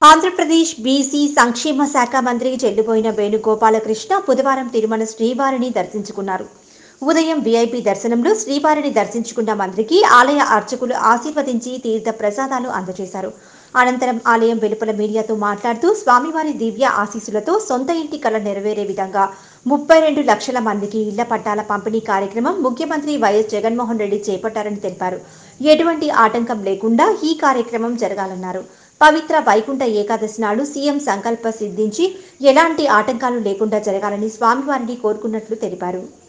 Andhra Pradesh BC సంక్షేమ శాఖ మంత్రి చెల్లిపోయిన వేణుగోపాలకృష్ణ బుధవారం తిరుమల శ్రీవారిని దర్శించుకున్నారు ఉదయం వీఐపీ దర్శనంలో శ్రీవారిని దర్శించుకున్న మంత్రికి ఆలయ అర్చకులు ఆశీర్వదించి తీర్థ ప్రసాదాలు అందజేశారు అనంతరం ఆలయం వెలుపల మీడియాతో మాట్లాడుతూ స్వామివారి దివ్య ఆశీస్సులతో సొంత ఇంటి కల నెరవేరే విధంగా ముప్పై రెండు లక్షల మందికి ఇళ్ల పట్టాల పంపిణీ కార్యక్రమం ముఖ్యమంత్రి వైఎస్ జగన్మోహన్ రెడ్డి చేపట్టారని తెలిపారు ఎటువంటి ఆటంకం లేకుండా ఈ కార్యక్రమం జరగాలన్నారు పవిత్ర వైకుంఠ ఏకాదశి నాడు సీఎం సంకల్ప సిద్ధించి ఎలాంటి ఆటంకాలు లేకుండా జరగాలని స్వామివారిని కోరుకున్నట్లు తెలిపారు